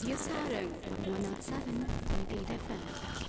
Radio Sarang 107.8 FM.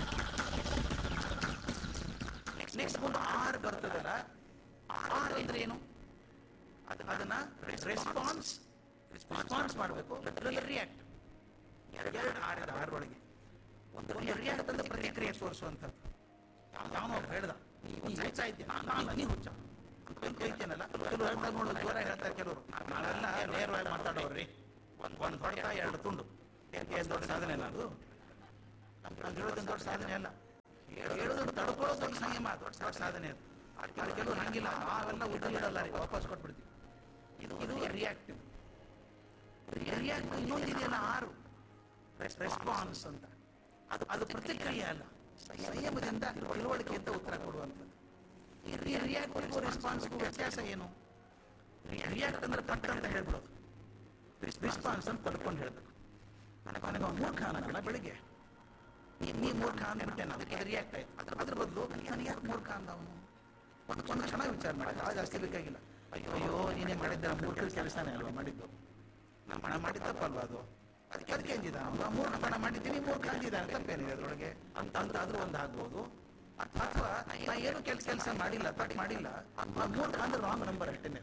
Next ಮುಂದೆ R ಬರ್ತದಲ್ಲ R ಅಂದ್ರೆ ಏನು ಅದನ್ನ ರೆಸ್ಪಾನ್ಸ್ ರೆಸ್ಪಾನ್ಸ್ ಮಾಡಬೇಕು ರಿಯಾಕ್ಟ್ ಎರಡು ಆರ್ ಇದೆ ಆರ್ ಒಳಗೆ ಒಂದು ರಿಯಾಕ್ಟ್ ಅಂದ್ರೆ ಪ್ರತಿಕ್ರಿಯೆ ತೋರಿಸುವಂಥದ್ದು ಯಾವನೋ ಒಬ್ಬ ಹೇಳ್ದ ನೀ ಹುಚ್ಚ ಇದ್ದೆ ನಾನು ನೀ ಹುಚ್ಚ ಅಂತ ಬೈತೇನಲ್ಲ ಕೆಲವರು ಹೇಳ್ತಾರೆ ನೋಡು ಜೋರ ಹೇಳ್ತಾರೆ ಕೆಲವರು ನಾವೆಲ್ಲ ನೇರವಾಗಿ ಮಾತಾಡೋರ್ರಿ ಒಂದು ಒಂದು ಹೊಡೆತ ಎರಡು ತುಂಡು ಏನು ದೊಡ್ಡ ಸಾಧನೆ ಅಲ್ಲ ಅದು ನಾವು ಹೇಳೋದೇನು ದೊಡ್ಡ ಸಾಧನೆ ಅಲ್ಲ ಹೇಳೋದನ್ನು ತಡ್ಕೊಳ್ಳೋದು ದೊಡ್ಡ ಸಂಯಮ ದೊಡ್ಡ ದೊಡ್ಡ ಸಾಧನೆ ಅದು ಅದಕ್ಕೆ ಕೆಲವರು ಹಂಗಿಲ್ಲ ನಾವೆಲ್ಲ ಉದ್ದಲಿಡಲ್ಲ ರೀ ವಾಪಸ್ ಕೊಟ್ಬಿಡ್ತೀವಿ ಇದು ಇದು ರಿಯಾಕ್ಟಿವ್ ರಿಯಾಕ್ಟಿವ್ ಇನ್ನೊಂದಿದೆಯಲ್ಲ ಆರು ರೆಸ್ಪಾನ್ಸ್ ಅಂತ ಅದು ಅದು ಪ್ರತಿಕ್ರಿಯೆ ಅಲ್ಲ ಸಂಯಮದಿಂದ ತಿಳುವಳಿಕೆಯಿಂದ ಉತ್ತರ ಕೊಡುವಂಥದ್ದು ಈ ರಿಯಾಕ್ಟಿವ್ ರೆಸ್ಪಾನ್ಸ್ಗೂ ವ್ಯತ್ಯಾಸ ಏನು ರಿಯಾಕ್ಟ್ ಅಂದ್ರೆ ಪಟ್ಟ ಅಂತ ಹೇಳ್ಬಿಡೋದು ರೆಸ್ಪಾನ್ಸ್ ಅಂತ ಪಡ್ಕೊಂಡು ಹೇಳ್ಬೇಕು ನನಗೆ ನನಗೆ ಅವ್ನು ಮೂರ್ಖ ಅನ್ನಲ್ಲ ಬೆಳಿಗ್ಗೆ ನೀ ನೀ ಮೂರ್ಖ ಅಂದ್ಬಿಟ್ಟೆ ನಾನು ಅದಕ್ಕೆ ರಿಯಾಕ್ಟ್ ಆಯ್ತು ಅದ್ರ ಅದ್ರ ಬದಲು ನನಗೆ ಯಾಕೆ ಮೂರ್ಖ ಅಂದ ಅವನು ಒಂದು ಒಂದು ಕ್ಷಣ ವಿಚಾರ ಮಾಡಿ ಆ ಜಾಸ್ತಿ ಬೇಕಾಗಿಲ್ಲ ಅಯ್ಯೋ ಅಯ್ಯೋ ನೀನೇ ಮಾಡಿದ್ದ ಮೂರ್ಖ ಕೆಲಸನೇ ಅಲ್ವಾ ಮಾಡಿದ್ದು ನಮ್ಮ ಹಣ ಮಾಡಿದ ತಪ್ಪಲ್ವಾ ಅದು ಅದಕ್ಕೆ ಅದಕ್ಕೆ ಅಂದಿದ್ದ ಅವನು ಮೂರ್ಖ ಹಣ ಮಾಡಿದ್ದೀನಿ ಮೂರ್ಖ ಅಂದಿದ್ದಾನೆ ತಪ್ಪೇನಿದೆ ಅದರೊಳಗೆ ಅಂತ ಅಂತ ಆದ್ರೂ ಒಂದು ಆಗ್ಬೋದು ಅಥವಾ ನಾ ಏನು ಕೆಲಸ ಕೆಲಸ ಮಾಡಿಲ್ಲ ತಪ್ಪು ಮಾಡಿಲ್ಲ ಆ ಮೂರ್ಖ ಅಂದ್ರೆ ರಾಂಗ್ ನಂಬರ್ ಅಷ್ಟೇನೆ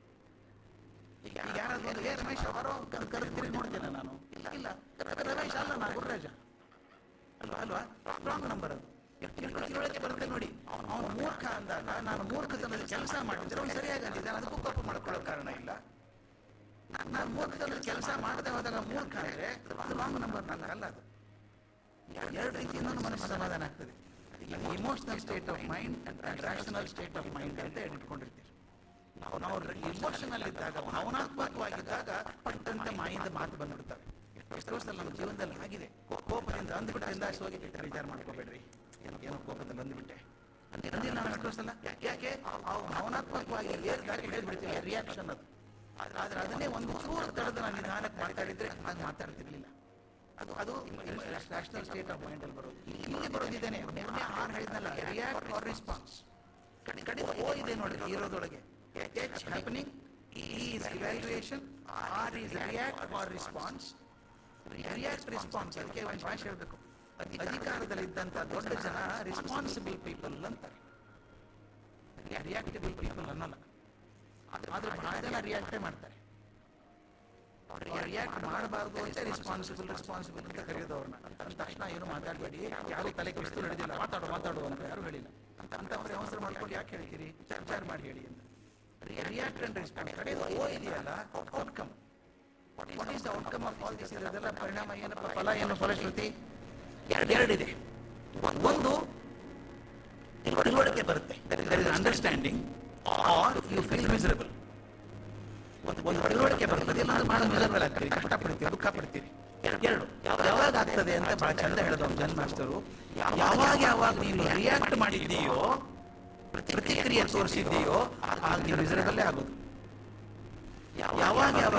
ಈಗ ಯಾರಾದ್ರೂ ಒಂದು, ಏ ರಮೇಶ್ ಅವರೋ ಕರೆದು ತಿರುಗಿ ನೋಡ್ತೇನೆ ನಾನು ಇಲ್ಲ ಇಲ್ಲ ರಮೇಶ್ ಅಲ್ಲ ನಾ ಗುರುರಾಜ ಅಲ್ವಾ ಅಲ್ವಾ ರಾಂಗ್ ನಂಬರ್ ಅದು ಎಷ್ಟು ತಿಳುವಳಿಕೆ ಬರುತ್ತೆ ನೋಡಿ ಅವನು ಮೂರ್ಖ ಅಂದಾಗ ನಾನು ಮೂರ್ಖತನದಲ್ಲಿ ಕೆಲಸ ಮಾಡಿದ್ರೆ ಅವ್ನು ಸರಿಯಾಗಿ ಅಂದಿದ್ದಾನೆ ಅದಕ್ಕೂ ಕೋಪ ಮಾಡ್ಕೊಳ್ಳೋ ಕಾರಣ ಇಲ್ಲ ನಾನು ಮೂರ್ಖತನದಲ್ಲಿ ಕೆಲಸ ಮಾಡದೆ ಹೋದಾಗ ಮೂರ್ಖ ಅಂದ್ರೆ ಅದು ರಾಂಗ್ ನಂಬರ್ ನನ್ನ ಅಲ್ಲ ಅದು ಎರಡು ರೀತಿಯಿಂದ ಮನಸ್ಸು ಸಮಾಧಾನ ಆಗ್ತದೆ emotional state of mind and rational state of mind ಅಂತ ಇಟ್ಕೊಂಡಿರ್ತೀವಿ ನಾವು ನಾವು ಇಮೋಷನಲ್ ಇದ್ದಾಗ ಭಾವನಾತ್ಮಕವಾಗಿದ್ದಾಗ ಪಟ್ಟಂತ ಮಾಯಿಂದ ಮಾತು ಬಂದ್ಬಿಡ್ತವೆ ಎಷ್ಟೋ ಸಲ ನಮ್ಮ ಜೀವನದಲ್ಲಿ ಆಗಿದೆ ಕೋ- ಕೋಪದಿಂದ ಅಂದ್ಬಿಟ್ಟಿಂದ ಹೋಗಿ ಬಿಟ್ಟರೆ ವಿಚಾರ ಮಾಡ್ಕೋಬೇಡ್ರಿ ಏನೋ ಏನೋ ಕೋಪದಲ್ಲಿ ಅಂದ್ಬಿಟ್ಟೆ ಅಂದಿಲ್ಲ ನಾನು ಎಷ್ಟೋ ಸಲ ಯಾಕೆ ಅವು ಭಾವನಾತ್ಮಕವಾಗಿ ಏರಿದಾಗ ಹೇಳ್ಬಿಡ್ತೀವಿ ರಿಯಾಕ್ಷನ್ ಅದು ಆದ್ರೆ ಆದ್ರೆ ಅದನ್ನೇ ಒಂದು ಚೂರು ತಡೆದು ನಾನು ನಿಧಾನಕ್ಕೆ ಮಾತಾಡಿದ್ರೆ ಅದು ಮಾತಾಡ್ತಿರ್ಲಿಲ್ಲ ಅದು ಅದು ನ್ಯಾಷನಲ್ ಸ್ಟೇಟ್ ಆಫ್ ಮೈಂಡ್ ಅಲ್ಲಿ ಬರೋದು ಇಲ್ಲಿ ಬರೋದಿದ್ದೇನೆ ಮೊನ್ನೆ ಆರು ಹೇಳಿದ್ನಲ್ಲ ರಿಯಾಕ್ಟ್ ಆರ್ ರೆಸ್ಪಾನ್ಸ್ ಕಡಿಮೆ ಓ ಇದೆ ನೋಡಿ ಇರೋದೊಳಗೆ ಎಚ್ happening is evaluation R is react R response react response ಅದಕ್ಕೆ ಒಂದು ಭಾಷೆ ಹೇಳಬೇಕು ಅಧಿಕಾರದಲ್ಲಿದ್ದಂಥ ದೊಡ್ಡ ಜನ ರೆಸ್ಪಾನ್ಸಿಬಲ್ ಪೀಪಲ್ ಅಂತಾರೆ ರಿಯಾಕ್ಟಿಬಲ್ ಪೀಪಲ್ ಅನ್ನಲ್ಲ ಆದ್ರೆ ಬಹಳ ಜನ ರಿಯಾಕ್ಟೇ ಮಾಡ್ತಾರೆ ರಿಯಾಕ್ಟ್ ಮಾಡಬಾರ್ದು ಅಂತ ರೆಸ್ಪಾನ್ಸಿಬಲ್ ರೆಸ್ಪಾನ್ಸಿಬಲ್ ಅಂತ ಕರೆಯೋದು ಅವ್ರನ್ನ ಅಂದ ತಕ್ಷಣ ಏನು ಮಾತಾಡಬೇಡಿ ಯಾರು ತಲೆ ಕೆಡಿಸ್ತು ನಡೆದಿಲ್ಲ ಮಾತಾಡು ಮಾತಾಡು ಅಂತ ಯಾರು ಹೇಳಿಲ್ಲ ಅಂತ ಅಂತವ್ರೆ ಅವಸರ ಮಾಡ್ಕೊಂಡು ಯಾಕೆ ಹೇಳ್ತೀರಿ ವಿಚಾರ ಮಾಡಿ ಹೇಳಿ ಅಂತ ರಿಯಾಕ್ಟ್ ಅಂಡ್ ರೆಸ್ಪಾನ್ಸ್ ಕಡೆ ಓ ಇದೆಯಲ್ಲ outcome what is the outcome of all this ಇದೆಲ್ಲ ಪರಿಣಾಮ ಏನಪ್ಪ ಫಲ ಏನು ಫಲಶ್ರುತಿ ಎರಡೆರಡಿದೆ ಒಂದು ತಿಳುವಳಿಕೆ ಬರುತ್ತೆ there is understanding or you feel miserable ಒಂದು ಒಂದು ತಿಳುವಳಿಕೆ ಬರ್ತದೆ ಇಲ್ಲ ಬಹಳ ಮಿಸರಬಲ್ ಆಗ್ತೀರಿ ಕಷ್ಟಪಡ್ತೀರಿ ದುಃಖ ಪಡ್ತೀರಿ ಎರಡು ಯಾವಾಗ ಆಗ್ತದೆ ಅಂತ ಬಹಳ ಚಂದ ಹೇಳಿದ ಜನ್ ಮಾಸ್ತರು ಯಾವಾಗ ಯಾವಾಗ ನೀನು ರಿಯಾಕ್ಟ್ ಮಾಡಿದ್ದೀಯೋ ಪ್ರತಿಕ್ರಿಯೆ ತೋರಿಸಿದ್ದೀಯೋ ಆಗ ನೀನು ಮಿಸರಬಲ್ಲೇ ಆಗೋದು ಯಾವಾಗ ಯಾವಾಗ